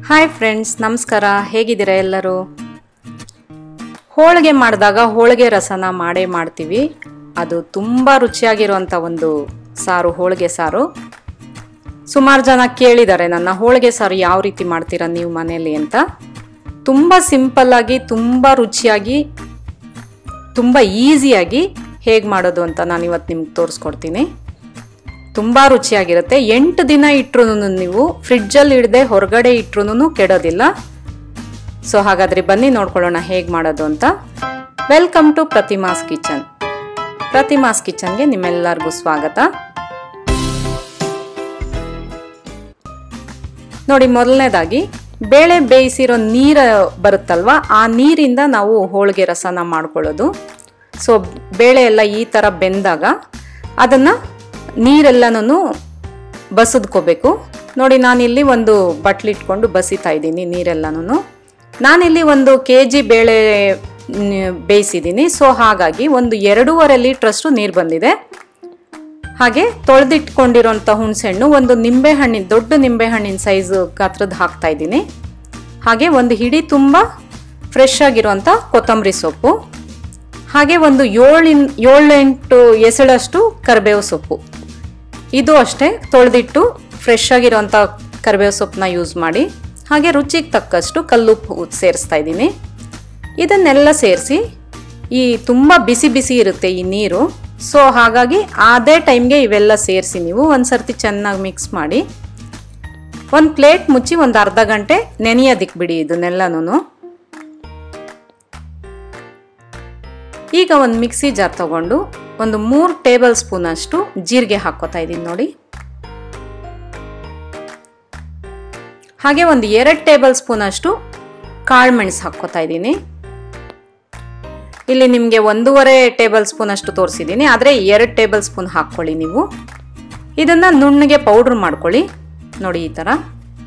hi friends ನಮಸ್ಕಾರ ಹೇಗಿದ್ದೀರಾ ಎಲ್ಲರೂ ಹೋಳಿಗೆ ಮಾಡಿದಾಗ ಹೋಳಿಗೆ ರಸನ ಮಾಡೇ ಮಾಡ್ತೀವಿ ಅದು ತುಂಬ ರುಚಿಯಾಗಿರುವಂಥ ಒಂದು ಸಾರು ಹೋಳಿಗೆ ಸಾರು ಸುಮಾರು ಜನ ಕೇಳಿದ್ದಾರೆ ನನ್ನ ಹೋಳಿಗೆ ಸಾರು ಯಾವ ರೀತಿ ಮಾಡ್ತೀರಾ ನೀವು ಮನೇಲಿ ಅಂತ ತುಂಬ ಸಿಂಪಲ್ಲಾಗಿ ತುಂಬ ರುಚಿಯಾಗಿ ತುಂಬ ಈಸಿಯಾಗಿ ಹೇಗೆ ಮಾಡೋದು ಅಂತ ನಾನು ಇವತ್ತು ನಿಮ್ಗೆ ತೋರಿಸ್ಕೊಡ್ತೀನಿ ತುಂಬ ರುಚಿಯಾಗಿರುತ್ತೆ ಎಂಟು ದಿನ ಇಟ್ರು ನೀವು ಫ್ರಿಡ್ಜಲ್ಲಿ ಇಡದೆ ಹೊರಗಡೆ ಇಟ್ರು ಕೆಡೋದಿಲ್ಲ ಸೊ ಹಾಗಾದ್ರೆ ಬನ್ನಿ ನೋಡ್ಕೊಳ್ಳೋಣ ಹೇಗೆ ಮಾಡೋದು ಅಂತ welcome to Prathima's kitchen Prathima's ಕಿಚನ್ಗೆ ನಿಮ್ಮೆಲ್ಲರಿಗೂ ಸ್ವಾಗತ ನೋಡಿ ಮೊದಲನೇದಾಗಿ ಬೇಳೆ ಬೇಯಿಸಿರೋ ನೀರು ಬರುತ್ತಲ್ವಾ ಆ ನೀರಿಂದ ನಾವು ಹೋಳಿಗೆ ರಸನ ಮಾಡ್ಕೊಳ್ಳೋದು ಸೊ ಬೇಳೆ ಎಲ್ಲ ಈ ಥರ ಬೆಂದಾಗ ಅದನ್ನು ನೀರೆಲ್ಲನೂ ಬಸಿದ್ಕೋಬೇಕು ನೋಡಿ ನಾನಿಲ್ಲಿ ಒಂದು ಬಟ್ಲಿಟ್ಕೊಂಡು ಬಸಿತಾ ಇದ್ದೀನಿ ನೀರೆಲ್ಲನೂ ನಾನಿಲ್ಲಿ ಒಂದು ಕೆ ಜಿ ಬೇಳೆ ನ್- ಬೇಯಿಸಿದ್ದೀನಿ ಸೊ ಹಾಗಾಗಿ ಒಂದು ಎರಡೂವರೆ ಲೀಟ್ರಷ್ಟು ನೀರು ಬಂದಿದೆ ಹಾಗೆ ತೊಳೆದಿಟ್ಕೊಂಡಿರೋಂಥ ಹುಣಸೆಹಣ್ಣು ಒಂದು ನಿಂಬೆಹಣ್ಣಿನ ದೊಡ್ಡ ನಿಂಬೆಹಣ್ಣಿನ ಸೈಜ್ ಗಾತ್ರದ್ದು ಹಾಕ್ತಾ ಇದ್ದೀನಿ ಹಾಗೆ ಒಂದು ಹಿಡಿ ತುಂಬ ಫ್ರೆಶ್ ಆಗಿರುವಂಥ ಕೊತ್ತಂಬರಿ ಸೊಪ್ಪು ಹಾಗೆ ಒಂದು ಏಳಿನ್ ಏಳೆಂಟು ಎಸಳಷ್ಟು ಕರಿಬೇವು ಸೊಪ್ಪು ಇದು ಅಷ್ಟೇ ತೊಳೆದಿಟ್ಟು ಫ್ರೆಶ್ ಆಗಿರೋಂಥ ಕರಿಬೇವು ಸೊಪ್ಪನ್ನ ಯೂಸ್ ಮಾಡಿ ಹಾಗೆ ರುಚಿಗೆ ತಕ್ಕಷ್ಟು ಕಲ್ಲುಪ್ಪು ಸೇರಿಸ್ತಾ ಇದ್ದೀನಿ ಇದನ್ನೆಲ್ಲ ಸೇರಿಸಿ ಈ ತುಂಬ ಬಿಸಿ ಬಿಸಿ ಇರುತ್ತೆ ಈ ನೀರು ಸೊ ಹಾಗಾಗಿ ಅದೇ ಟೈಮ್ಗೆ ಇವೆಲ್ಲ ಸೇರಿಸಿ ನೀವು ಒಂದು ಸರ್ತಿ ಚೆನ್ನಾಗಿ ಮಿಕ್ಸ್ ಮಾಡಿ ಒಂದು ಪ್ಲೇಟ್ ಮುಚ್ಚಿ ಒಂದು ಅರ್ಧ ಗಂಟೆ ನೆನೆಯೋದಿಕ್ ಬಿಡಿ ಇದನ್ನೆಲ್ಲನೂ ಈಗ ಒಂದು ಮಿಕ್ಸಿ ಜಾರ್ ತಗೊಂಡು ಒಂದು ಮೂರು ಟೇಬಲ್ ಸ್ಪೂನ್ ಅಷ್ಟು ಜೀರಿಗೆ ಹಾಕೋತಾ ಇದ್ದೀನಿ ನೋಡಿ ಹಾಗೆ ಒಂದು ಎರಡು ಟೇಬಲ್ ಸ್ಪೂನ್ ಅಷ್ಟು ಕಾಳು ಮೆಣಸು ಹಾಕ್ಕೋತಾ ಇದ್ದೀನಿ ಇಲ್ಲಿ ನಿಮಗೆ ಒಂದೂವರೆ ಟೇಬಲ್ ಸ್ಪೂನ್ ಅಷ್ಟು ತೋರಿಸಿದ್ದೀನಿ ಆದರೆ ಎರಡು ಟೇಬಲ್ ಸ್ಪೂನ್ ಹಾಕ್ಕೊಳ್ಳಿ ನೀವು ಇದನ್ನು ನುಣ್ಣಗೆ ಪೌಡ್ರ್ ಮಾಡ್ಕೊಳ್ಳಿ ನೋಡಿ ಈ ಥರ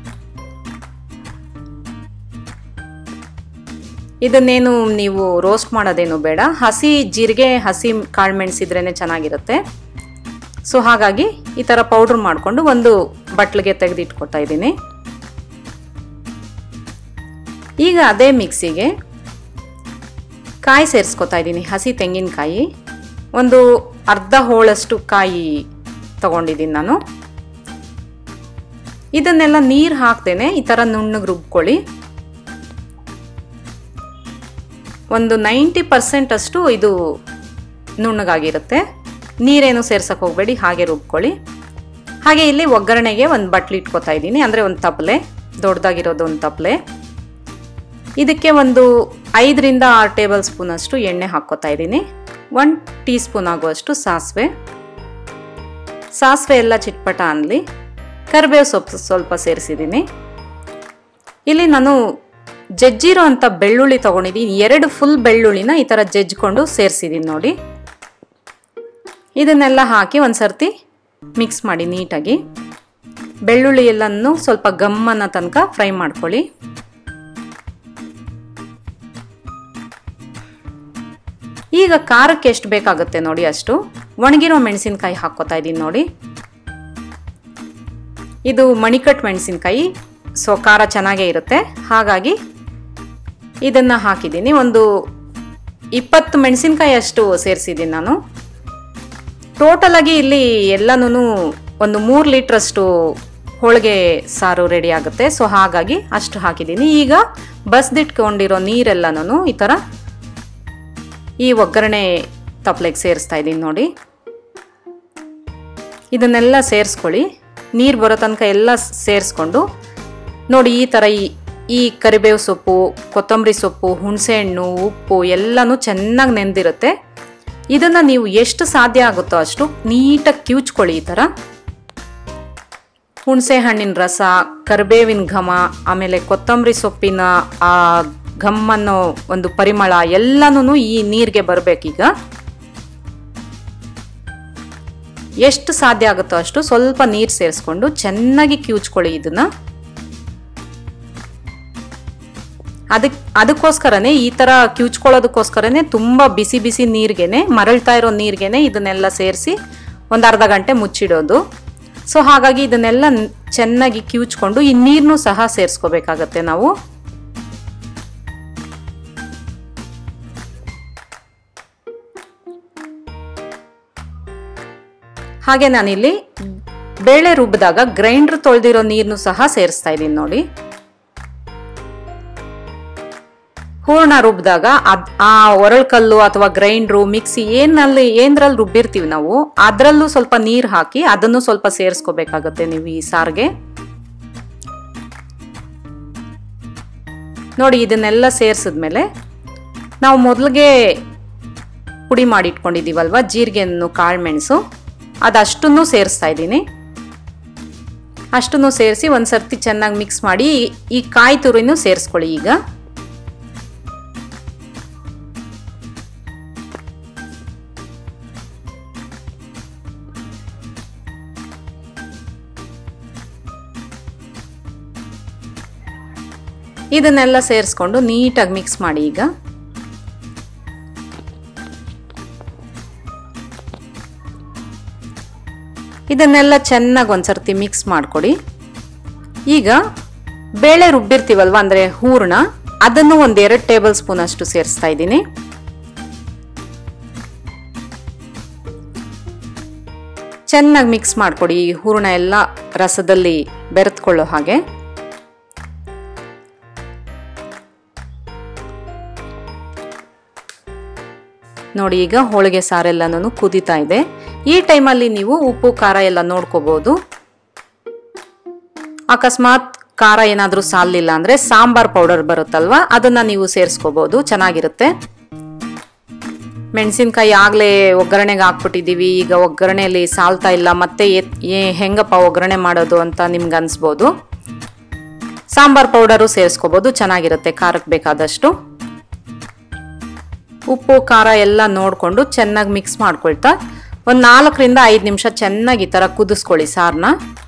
ಇದನ್ನೇನು ನೀವು ರೋಸ್ಟ್ ಮಾಡೋದೇನು ಬೇಡ ಹಸಿ ಜೀರಿಗೆ ಹಸಿ ಕಾಳು ಮೆಣಸಿದ್ರೇ ಚೆನ್ನಾಗಿರುತ್ತೆ ಸೊ ಹಾಗಾಗಿ ಈ ಥರ ಪೌಡ್ರ್ ಮಾಡಿಕೊಂಡು ಒಂದು ಬಟ್ಲಿಗೆ ತೆಗೆದಿಟ್ಕೊತಾ ಇದ್ದೀನಿ ಈಗ ಅದೇ ಮಿಕ್ಸಿಗೆ ಕಾಯಿ ಸೇರಿಸ್ಕೊತಾ ಇದ್ದೀನಿ ಹಸಿ ತೆಂಗಿನಕಾಯಿ ಒಂದು ಅರ್ಧ ಹೋಳಷ್ಟು ಕಾಯಿ ತಗೊಂಡಿದ್ದೀನಿ ನಾನು ಇದನ್ನೆಲ್ಲ ನೀರು ಹಾಕ್ದೇನೆ ಈ ಥರ ನುಣ್ಣಗೆ ರುಬ್ಕೊಳ್ಳಿ ಒಂದು ನೈಂಟಿ ಪರ್ಸೆಂಟ್ ಅಷ್ಟು ಇದು ನುಣ್ಣಗಾಗಿರುತ್ತೆ ನೀರೇನು ಸೇರ್ಸಕ್ಕೆ ಹೋಗಬೇಡಿ ಹಾಗೆ ರುಬ್ಕೊಳ್ಳಿ ಹಾಗೆ ಇಲ್ಲಿ ಒಗ್ಗರಣೆಗೆ ಒಂದು ಬಟ್ಲು ಇಟ್ಕೊತಾ ಇದ್ದೀನಿ ಅಂದರೆ ಒಂದು ತಪ್ಪಲೆ ದೊಡ್ಡದಾಗಿರೋದು ಒಂದು ತಪ್ಪಲೆ ಇದಕ್ಕೆ ಒಂದು ಐದರಿಂದ ಆರು ಟೇಬಲ್ ಸ್ಪೂನ್ ಅಷ್ಟು ಎಣ್ಣೆ ಹಾಕ್ಕೋತಾ ಇದ್ದೀನಿ ಒನ್ ಟೀ ಸ್ಪೂನ್ ಆಗುವಷ್ಟು ಸಾಸಿವೆ ಸಾಸಿವೆ ಎಲ್ಲ ಚಿಟ್ಪಟ ಅನ್ನಲಿ ಕರಿಬೇವು ಸೊಪ್ಪು ಸ್ವಲ್ಪ ಸೇರಿಸಿದ್ದೀನಿ ಇಲ್ಲಿ ನಾನು ಜಜ್ಜಿರೋ ಅಂಥ ಬೆಳ್ಳುಳ್ಳಿ ತೊಗೊಂಡಿದ್ದೀನಿ ಎರಡು ಫುಲ್ ಬೆಳ್ಳುಳ್ಳಿನ ಈ ಥರ ಜಜ್ಜಿಕೊಂಡು ಸೇರಿಸಿದ್ದೀನಿ ನೋಡಿ ಇದನ್ನೆಲ್ಲ ಹಾಕಿ ಒಂದು ಸರ್ತಿ ಮಿಕ್ಸ್ ಮಾಡಿ ನೀಟಾಗಿ ಬೆಳ್ಳುಳ್ಳಿ ಎಲ್ಲನೂ ಸ್ವಲ್ಪ ಗಮ್ಮನ ತನಕ ಫ್ರೈ ಮಾಡ್ಕೊಳ್ಳಿ ಈಗ ಖಾರಕ್ಕೆ ಎಷ್ಟು ಬೇಕಾಗುತ್ತೆ ನೋಡಿ ಅಷ್ಟು ಒಣಗಿರೋ ಮೆಣಸಿನ್ಕಾಯಿ ಹಾಕ್ಕೋತಾ ಇದ್ದೀನಿ ನೋಡಿ ಇದು ಮಣಿಕಟ್ ಮೆಣಸಿನ್ಕಾಯಿ ಸೊ ಖಾರ ಚೆನ್ನಾಗೇ ಇರುತ್ತೆ ಹಾಗಾಗಿ ಇದನ್ನು ಹಾಕಿದ್ದೀನಿ ಒಂದು ಇಪ್ಪತ್ತು ಮೆಣಸಿನ್ಕಾಯಿ ಅಷ್ಟು ಸೇರಿಸಿದ್ದೀನಿ ನಾನು ಟೋಟಲಾಗಿ ಇಲ್ಲಿ ಎಲ್ಲನೂ ಒಂದು ಮೂರು ಲೀಟ್ರಷ್ಟು ಹೋಳಿಗೆ ಸಾರು ರೆಡಿ ಆಗುತ್ತೆ ಸೊ ಹಾಗಾಗಿ ಅಷ್ಟು ಹಾಕಿದ್ದೀನಿ ಈಗ ಬಸ್ದಿಟ್ಕೊಂಡಿರೋ ನೀರೆಲ್ಲನೂ ಈ ಥರ ಈ ಒಗ್ಗರಣೆ ತಪ್ಪಲೆಗೆ ಸೇರಿಸ್ತಾ ಇದ್ದೀನಿ ನೋಡಿ ಇದನ್ನೆಲ್ಲ ಸೇರಿಸ್ಕೊಳ್ಳಿ ನೀರು ಬರೋ ತನಕ ಎಲ್ಲ ಸೇರಿಸ್ಕೊಂಡು ನೋಡಿ ಈ ಥರ ಈ ಈ ಕರಿಬೇವು ಸೊಪ್ಪು ಕೊತ್ತಂಬರಿ ಸೊಪ್ಪು ಹುಣಸೆಹಣ್ಣು ಉಪ್ಪು ಎಲ್ಲನೂ ಚೆನ್ನಾಗಿ ನೆಂದಿರುತ್ತೆ ಇದನ್ನು ನೀವು ಎಷ್ಟು ಸಾಧ್ಯ ಆಗುತ್ತೋ ಅಷ್ಟು ನೀಟಾಗಿ ಕಿವುಚ್ಕೊಳ್ಳಿ ಈ ಥರ ಹುಣಸೆ ಹಣ್ಣಿನ ರಸ ಕರಿಬೇವಿನ ಘಮ ಆಮೇಲೆ ಕೊತ್ತಂಬರಿ ಸೊಪ್ಪಿನ ಆ ಘಮ್ ಅನ್ನೋ ಒಂದು ಪರಿಮಳ ಎಲ್ಲನೂ ಈ ನೀರಿಗೆ ಬರಬೇಕೀಗ ಎಷ್ಟು ಸಾಧ್ಯ ಆಗುತ್ತೋ ಅಷ್ಟು ಸ್ವಲ್ಪ ನೀರು ಸೇರಿಸ್ಕೊಂಡು ಚೆನ್ನಾಗಿ ಕಿವುಚ್ಕೊಳ್ಳಿ ಇದನ್ನ ಅದಕ್ಕೆ ಅದಕ್ಕೋಸ್ಕರನೇ ಈ ಥರ ಕಿವುಚ್ಕೊಳ್ಳೋದಕ್ಕೋಸ್ಕರನೇ ತುಂಬ ಬಿಸಿ ಬಿಸಿ ನೀರಿಗೆನೆ ಮರಳ್ತಾ ಇರೋ ನೀರಿಗೆನೆ ಇದನ್ನೆಲ್ಲ ಸೇರಿಸಿ ಒಂದು ಅರ್ಧ ಗಂಟೆ ಮುಚ್ಚಿಡೋದು ಸೊ ಹಾಗಾಗಿ ಇದನ್ನೆಲ್ಲ ನ್- ಚೆನ್ನಾಗಿ ಕಿವುಚ್ಕೊಂಡು ಈ ನೀರನ್ನು ಸಹ ಸೇರಿಸ್ಕೋಬೇಕಾಗತ್ತೆ ನಾವು ಹಾಗೆ ನಾನಿಲ್ಲಿ ಬೇಳೆ ರುಬ್ಬಿದಾಗ ಗ್ರೈಂಡರ್ ತೊಳೆದಿರೋ ನೀರನ್ನು ಸಹ ಸೇರಿಸ್ತಾ ಇದ್ದೀನಿ ನೋಡಿ ಹೂರ್ಣ ರುಬ್ಬಿದಾಗ ಅದ್ ಆ ಒರಳ್ಕಲ್ಲು ಅಥವಾ ಗ್ರೈಂಡ್ರು ಮಿಕ್ಸಿ ಏನಲ್ಲಿ ಏನ್ರಲ್ಲಿ ರುಬ್ಬಿರ್ತೀವಿ ನಾವು ಅದರಲ್ಲೂ ಸ್ವಲ್ಪ ನೀರು ಹಾಕಿ ಅದನ್ನು ಸ್ವಲ್ಪ ಸೇರಿಸ್ಕೋಬೇಕಾಗತ್ತೆ ನೀವು ಈ ಸಾರಿಗೆ ನೋಡಿ ಇದನ್ನೆಲ್ಲ ಸೇರಿಸಿದ್ಮೇಲೆ ನಾವು ಮೊದಲಿಗೆ ಪುಡಿ ಮಾಡಿ ಇಟ್ಕೊಂಡಿದ್ದೀವಲ್ವ ಜೀರಿಗೆಯನ್ನು ಕಾಳುಮೆಣಸು ಅದಷ್ಟನ್ನು ಸೇರಿಸ್ತಾ ಇದ್ದೀನಿ ಅಷ್ಟನ್ನು ಸೇರಿಸಿ ಒಂದು ಸರ್ತಿ ಚೆನ್ನಾಗಿ ಮಿಕ್ಸ್ ಮಾಡಿ ಈ- ಈ ಕಾಯಿ ತುರಿನೂ ಸೇರಿಸ್ಕೊಳ್ಳಿ ಈಗ ಇದನ್ನೆಲ್ಲ ಸೇರಿಸ್ಕೊಂಡು ನೀಟಾಗಿ ಮಿಕ್ಸ್ ಮಾಡಿ ಈಗ ಇದನ್ನೆಲ್ಲ ಚೆನ್ನಾಗಿ ಒಂದ್ಸರ್ತಿ ಮಿಕ್ಸ್ ಮಾಡಿಕೊಡಿ ಈಗ ಬೇಳೆ ರುಬ್ಬಿರ್ತೀವಲ್ವ ಅಂದರೆ ಹೂರ್ಣ ಅದನ್ನು ಒಂದು ಎರಡು ಟೇಬಲ್ ಸ್ಪೂನ್ ಅಷ್ಟು ಸೇರಿಸ್ತಾ ಇದ್ದೀನಿ ಚೆನ್ನಾಗಿ ಮಿಕ್ಸ್ ಮಾಡಿಕೊಡಿ ಈ ಹೂರ್ಣ ಎಲ್ಲ ರಸದಲ್ಲಿ ಬೆರೆತ್ಕೊಳ್ಳೋ ಹಾಗೆ ನೋಡಿ ಈಗ ಹೋಳಿಗೆ ಸಾರೆಲ್ಲನೂ ಕುದೀತಾ ಇದೆ ಈ ಟೈಮಲ್ಲಿ ನೀವು ಉಪ್ಪು ಖಾರ ಎಲ್ಲ ನೋಡ್ಕೋಬಹುದು ಅಕಸ್ಮಾತ್ ಖಾರ ಏನಾದರೂ ಸಾಲಿಲ್ಲ ಅಂದರೆ ಸಾಂಬಾರ್ ಪೌಡರ್ ಬರುತ್ತಲ್ವ ಅದನ್ನ ನೀವು ಸೇರಿಸ್ಕೋಬಹುದು ಚೆನ್ನಾಗಿರುತ್ತೆ ಮೆಣಸಿನ್ಕಾಯಿ ಆಗಲೇ ಒಗ್ಗರಣೆಗೆ ಹಾಕ್ಬಿಟ್ಟಿದ್ದೀವಿ ಈಗ ಒಗ್ಗರಣೆಯಲ್ಲಿ ಸಾಲ್ತಾ ಇಲ್ಲ ಮತ್ತೆ ಎತ್- ಏ- ಹೆಂಗಪ್ಪ ಒಗ್ಗರಣೆ ಮಾಡೋದು ಅಂತ ನಿಮ್ಗೆ ಅನ್ಸ್ಬೋದು ಸಾಂಬಾರ್ ಪೌಡರು ಸೇರಿಸ್ಕೋಬೋದು ಚೆನ್ನಾಗಿರುತ್ತೆ ಖಾರಕ್ಕೆ ಬೇಕಾದಷ್ಟು ಉಪ್ಪು ಖಾರ ಎಲ್ಲ ನೋಡಿಕೊಂಡು ಚೆನ್ನಾಗಿ ಮಿಕ್ಸ್ ಮಾಡ್ಕೊಳ್ತಾ ಒಂದು ನಾಲ್ಕರಿಂದ ಐದು ನಿಮಿಷ ಚೆನ್ನಾಗಿ ಈ ಥರ ಕುದಿಸ್ಕೊಳ್ಳಿ ಸಾರನ್ನ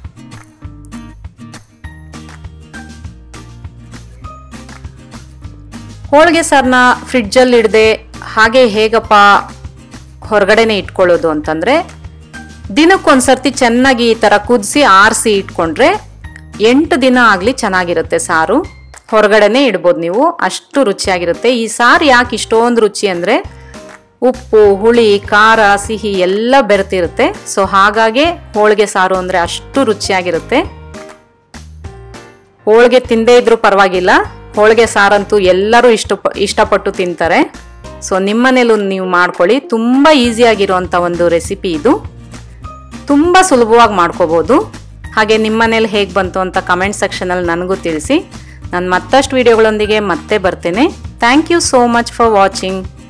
ಹೋಳಿಗೆ ಸಾರನ್ನ ಫ್ರಿಡ್ಜಲ್ಲಿ ಇಡದೆ ಹಾಗೆ ಹೇಗಪ್ಪ ಹೊರಗಡೆನೆ ಇಟ್ಕೊಳ್ಳೋದು ಅಂತಂದರೆ ದಿನಕ್ಕೊಂದ್ಸರ್ತಿ ಚೆನ್ನಾಗಿ ಈ ಥರ ಕುದಿಸಿ ಆರಿಸಿ ಇಟ್ಕೊಂಡ್ರೆ ಎಂಟು ದಿನ ಆಗಲಿ ಚೆನ್ನಾಗಿರುತ್ತೆ ಸಾರು ಹೊರಗಡೆನೆ ಇಡ್ಬೋದು ನೀವು ಅಷ್ಟು ರುಚಿಯಾಗಿರುತ್ತೆ ಈ ಸಾರು ಯಾಕೆ ಇಷ್ಟೊಂದು ರುಚಿ ಅಂದರೆ ಉಪ್ಪು ಹುಳಿ ಖಾರ ಸಿಹಿ ಎಲ್ಲ ಬೆರೆತಿರುತ್ತೆ ಸೊ ಹಾಗಾಗಿ ಹೋಳಿಗೆ ಸಾರು ಅಂದರೆ ಅಷ್ಟು ರುಚಿಯಾಗಿರುತ್ತೆ ಹೋಳಿಗೆ ತಿಂದೇ ಇದ್ರೂ ಪರವಾಗಿಲ್ಲ ಹೋಳಿಗೆ ಸಾರಂತೂ ಎಲ್ಲರೂ ಇಷ್ಟ ಇಷ್ಟಪಟ್ಟು ತಿಂತಾರೆ ಸೊ ನಿಮ್ಮನೇಲೂ ನೀವು ಮಾಡ್ಕೊಳ್ಳಿ ತುಂಬ ಈಸಿಯಾಗಿರುವಂಥ ಒಂದು ರೆಸಿಪಿ ಇದು ತುಂಬ ಸುಲಭವಾಗಿ ಮಾಡ್ಕೋಬೋದು ಹಾಗೆ ನಿಮ್ಮನೇಲಿ ಹೇಗೆ ಬಂತು ಅಂತ ಕಮೆಂಟ್ ಸೆಕ್ಷನಲ್ಲಿ ನನಗೂ ತಿಳಿಸಿ ನಾನು ಮತ್ತಷ್ಟು ವಿಡಿಯೋಗಳೊಂದಿಗೆ ಮತ್ತೆ ಬರ್ತೇನೆ thank you so much for watching